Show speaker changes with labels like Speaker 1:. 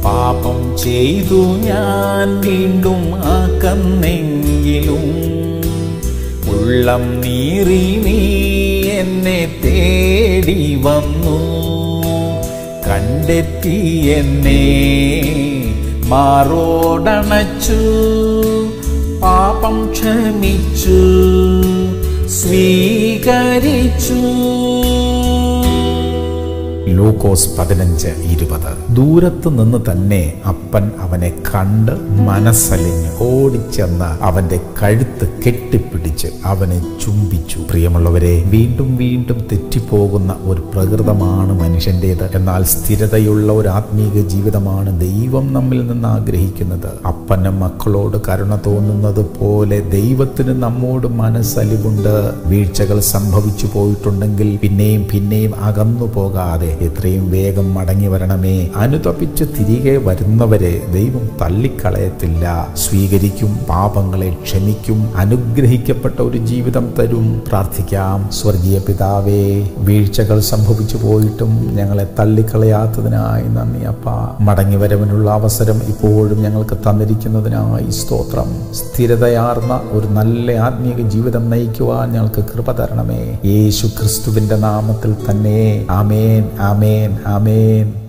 Speaker 1: പാപം ചെയ്തു ഞാൻ വീണ്ടും അകന്നെങ്കിലും ഉള്ളം നീറി നീ എന്നെ തേടി വന്നു കണ്ടെത്തി എന്നെ മാറോടണച്ചു പാപം ക്ഷമിച്ചു സ്വീകരിച്ചു ലൂക്കോസ് പതിനഞ്ച് ഇരുപത് ദൂരത്ത് നിന്ന് തന്നെ അപ്പൻ അവനെ കണ്ട് മനസ്സലിഞ്ഞ് ഓടിച്ചെന്ന് അവന്റെ കഴുത്ത് കെട്ടിപ്പിടിച്ച് അവനെ ചുംബിച്ചു പ്രിയമുള്ളവരെ വീണ്ടും വീണ്ടും തെറ്റിപ്പോകുന്ന ഒരു പ്രകൃതമാണ് മനുഷ്യൻ്റേത് എന്നാൽ സ്ഥിരതയുള്ള ഒരു ആത്മീക ജീവിതമാണ് ദൈവം നമ്മിൽ നിന്ന് ആഗ്രഹിക്കുന്നത് അപ്പന് മക്കളോട് കരുണ തോന്നുന്നത് പോലെ ദൈവത്തിന് നമ്മോട് മനസ്സലിവുണ്ട് വീഴ്ചകൾ സംഭവിച്ചു പോയിട്ടുണ്ടെങ്കിൽ പിന്നെയും പിന്നെയും അകന്നു പോകാതെ എത്രയും വേഗം മടങ്ങി വരണമേ അനുതപിച്ച് തിരികെ വരുന്നവരെ ദൈവം തള്ളിക്കളയത്തില്ല സ്വീകരിക്കും പാപങ്ങളെ ക്ഷമിക്കും അനുഗ്രഹിക്കപ്പെട്ട ഒരു ജീവിതം തരും പ്രാർത്ഥിക്കാം സ്വർഗീയ പിതാവേ വീഴ്ചകൾ സംഭവിച്ചു പോയിട്ടും ഞങ്ങളെ തള്ളിക്കളയാത്തതിനായി നന്ദി അപ്പ മടങ്ങി വരവിനുള്ള അവസരം ഇപ്പോഴും ഞങ്ങൾക്ക് തന്നിരിക്കുന്നതിനായി സ്തോത്രം സ്ഥിരതയാർന്ന ഒരു നല്ല ആത്മീയ ജീവിതം നയിക്കുവാൻ ഞങ്ങൾക്ക് കൃപ തരണമേ യേശു ക്രിസ്തുവിന്റെ നാമത്തിൽ തന്നെ ആമേൻ ആമേൻ ആമേൻ